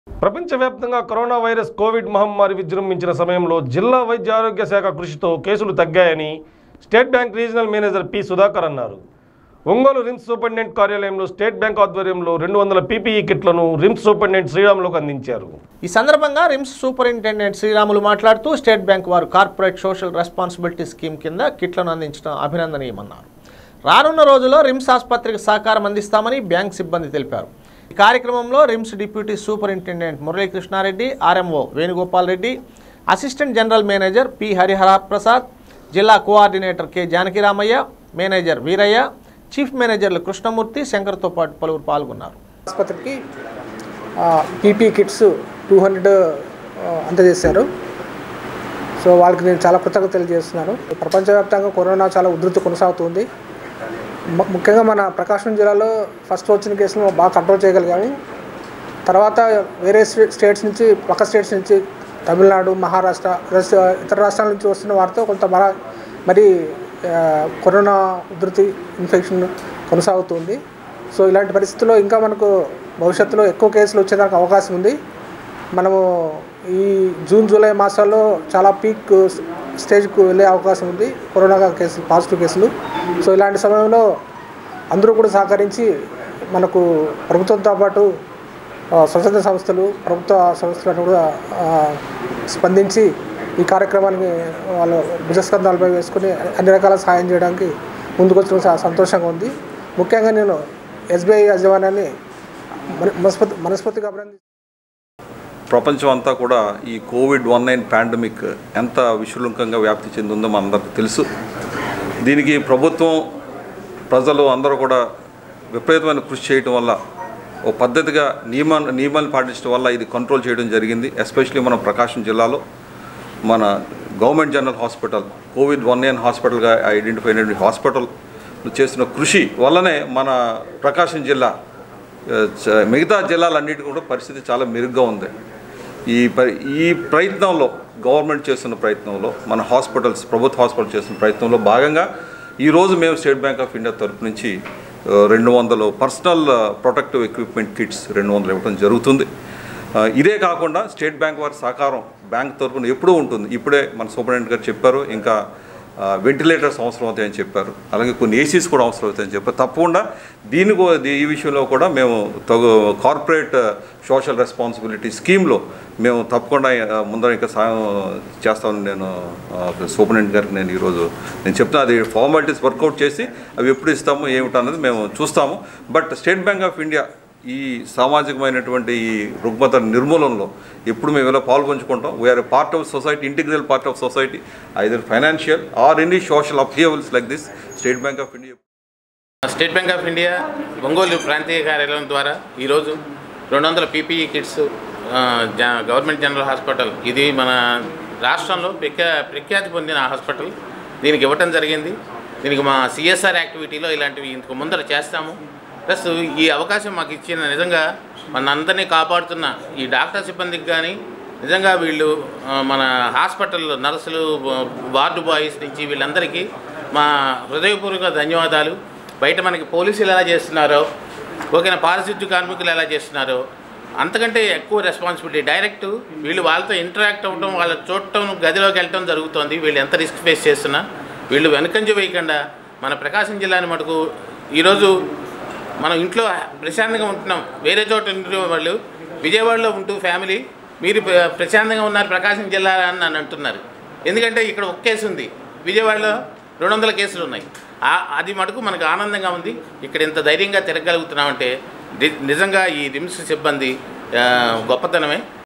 ప్రపంచవ్యాప్తంగా corona virus Covid మహమ్మారి విజృంభించిన సమయంలో జిల్లా వైద్య ఆరోగ్య శాఖ కృషితో కేసులు తగ్గాయని state bank regional manager P Sudhakar అన్నారు ఒంగోలు రిమ్స్ సూపరింటెండెంట్ కార్యాలయంలో స్టేట్ బ్యాంక్ ఆధ్వర్యంలో రెండు వందల పీపీఈ కిట్లను రిమ్స్ సూపరింటెండెంట్ శ్రీరాములకు అందించారు ఈ సందర్భంగా రిమ్స్ సూపరింటెండెంట్ శ్రీరాములు మాట్లాడుతూ స్టేట్ బ్యాంక్ వారు కార్పొరేట్ సోషల్ రెస్పాన్సిబిలిటీ స్కీమ్ కింద కిట్లను అందించడం అభినందనీయమన్నారు రానున్న రోజుల్లో రిమ్స్ ఆసుపత్రికి సహకారం అందిస్తామని బ్యాంక్ సిబ్బంది తెలిపారు ఈ కార్యక్రమంలో RIMS deputy superintendent Muralikrishna Reddy RMO Venugopal Reddy assistant general manager P Harihara Prasad జిల్లా coordinator K Janakiramayya manager Veerayya chief మేనేజర్లు కృష్ణమూర్తి శంకర్తో పాటు పలువురు పాల్గొన్నారు ఆసుపత్రికి పీపీ కిట్స్ టూ హండ్రెడ్ అందజేశారు సో వాళ్ళకి నేను చాలా కృతజ్ఞతలు తెలియజేస్తున్నాను ప్రపంచవ్యాప్తంగా కరోనా చాలా ఉధృతి కొనసాగుతుంది ము- ముఖ్యంగా మన ప్రకాశం జిల్లాలో ఫస్ట్ వచ్చిన కేసులు బాగా కంట్రోల్ చేయగలిగాము తర్వాత వేరే స్టే- స్టేట్స్ నుంచి పక్క స్టేట్స్ నుంచి తమిళనాడు మహారాష్ట్ర రస్- ఇతర రాష్ట్రాల నుంచి వస్తున్న వారితో కొంత మర మరి ఆ, కరోనా ఉధృతి ఇన్ఫెక్షన్ కొనసాగుతుంది సో ఇలాంటి పరిస్థితుల్లో ఇంకా మనకు భవిష్యత్తులో ఎక్కువ కేసులు వచ్చేదానికి అవకాశం ఉంది మనము ఈ జూన్ జూలై మాసాల్లో చాలా పీక్ స్టేజ్కు వెళ్ళే అవకాశం ఉంది కరోనా కేసులు పాజిటివ్ కేసులు సో ఇలాంటి సమయంలో అందరూ కూడా సహకరించి మనకు ప్రభుత్వంతో పాటు ఆ, స్వచ్ఛంద సంస్థలు ప్రభుత్వ సంస్థలను కూడా ఆ, స్పందించి ఈ కార్యక్రమానికి వాళ్ళు భుజస్కంధాలపై వేసుకుని అన్ని రకాల సహాయం చేయడానికి ముందుకొచ్చడం చాలా సంతోషంగా ఉంది ముఖ్యంగా నేను ఎస్బీఐ యాజమాన్యాన్ని మన- మనస్ఫూర్తి మనస్ఫూర్తిగా అభినంది ప్రపంచం అంతా కూడా ఈ కోవిడ్ వన్ నైన్ పాండమిక్ ఎంత విశృంఖంగా వ్యాప్తి చెందిందో మనందరికీ తెలుసు దీనికి ప్రభుత్వం ప్రజలు అందరూ కూడా విపరీతమైన కృషి చేయడం వల్ల ఓ పద్ధతిగా నియమ నియమాలు పాటించడం వల్ల ఇది కంట్రోల్ చేయడం జరిగింది ఎస్పెషలీ మన ప్రకాశం జిల్లాలో మన government general hospital covid one nine హాస్పిటల్గా ఐడెంటిఫై అయిన హాస్పిటల్ చేసిన కృషి వల్లనే మన ప్రకాశం జిల్లా ఆ, చ- మిగతా జిల్లాలన్నిటి కూడా పరిస్థితి చాలా మెరుగ్గా ఉంది ఈ పరి ఈ ప్రయత్నంలో గవర్నమెంట్ చేస్తున్న ప్రయత్నంలో మన హాస్పిటల్స్ ప్రభుత్వ హాస్పిటల్ చేస్తున్న ప్రయత్నంలో భాగంగా ఈరోజు మేము స్టేట్ బ్యాంక్ ఆఫ్ ఇండియా తరపు నుంచి ఆ, రెండు వందలు పర్సనల్ ప్రొటెక్టివ్ ఎక్విప్మెంట్ కిట్స్ రెండు వందలు ఇవ్వడం జరుగుతుంది ఆ, ఇదే కాకుండా స్టేట్ బ్యాంక్ వారి సహకారం బ్యాంక్ తరపున ఎప్పుడూ ఉంటుంది ఇప్పుడే మన సూపరింటెండెంట్ గారు చెప్పారు ఇంకా ఆ, వెంటిలేటర్స్ అవసరం అవుతాయని చెప్పారు అలాగే కొన్ని ఏసీస్ కూడా అవసరం అవుతాయని చెప్పారు తప్పకుండా దీని కూ- దీ- ఈ విషయంలో కూడా మేము తగు కార్పొరేట్ సోషల్ రెస్పాన్సిబిలిటీ స్కీమ్లో మేము తప్పకుండా ఆ, ముందర ఇంకా సాయం చేస్తామని నేను ఆ, సూపరింటెండెంట్ గారికి నేను ఈరోజు నేను చెప్తాను అది ఫార్మాలిటీస్ వర్కౌట్ చేసి అవి ఎప్పుడు ఇస్తాము ఏమిటన్నది మేము చూస్తాము but state bank of India ఈ సామాజికమైనటువంటి ఈ రుగ్మత నిర్మూలనలో ఎప్పుడు మేము ఇలా పాల్పంచుకుంటాం we are part of society integral part of society either financial or any social upheavals like this state bank of India state bank of India Ongole ప్రాంతీయ కార్యాలయం ద్వారా ఈరోజు రెండు వందల పీపీఈ కిట్స్ ఆ, జ- గవర్నమెంట్ జనరల్ హాస్పిటల్ ఇది మన రాష్ట్రంలో ప్రఖ్యా ప్రఖ్యాతి పొందిన హాస్పిటల్ దీనికి ఇవ్వటం జరిగింది దీనికి మా సిఎస్ఆర్ యాక్టివిటీలో ఇలాంటివి ఇంతకు ముందర చేస్తాము ప్లస్ ఈ అవకాశం మాకు ఇచ్చిన నిజంగా మన అందరినీ కాపాడుతున్న ఈ డాక్టర్ సిబ్బందికి కానీ నిజంగా వీళ్ళు ఆ, మన హాస్పిటల్ నర్సులు వార్డు బాయ్స్ నుంచి వీళ్ళందరికీ మా హృదయపూర్వక ధన్యవాదాలు బయట మనకి పోలీసులు ఎలా చేస్తున్నారో ఓకేనా పారిశుద్ధ్య కార్మికులు ఎలా చేస్తున్నారో అంతకంటే ఎక్కువ రెస్పాన్సిబిలిటీ డైరెక్ట్ వీళ్ళు వాళ్ళతో ఇంటరాక్ట్ అవ్వడం వాళ్ళ చూడటం గదిలోకి వెళ్ళటం జరుగుతుంది వీళ్ళు ఎంత రిస్క్ ఫేస్ చేస్తున్నా వీళ్ళు వెనకంజ వేయకుండా మన ప్రకాశం జిల్లాని మటుకు ఈరోజు మనం ఇంట్లో ప్రశాంతంగా ఉంటున్నాం వేరే చోట ఉండే వాళ్ళు విజయవాడలో ఉంటూ ఫ్యామిలీ మీరు ప్ర- ప్రశాంతంగా ఉన్నారు ప్రకాశం జిల్లా అని నన్ను అంటున్నారు ఎందుకంటే ఇక్కడ ఒక కేసు ఉంది విజయవాడలో రెండు వందల కేసులు ఉన్నాయి ఆ- అది మటుకు మనకు ఆనందంగా ఉంది ఇక్కడ ఇంత ధైర్యంగా తిరగలుగుతున్నామంటే ని- నిజంగా ఈ రిమ్స్ సిబ్బంది ఆ, గొప్పతనమే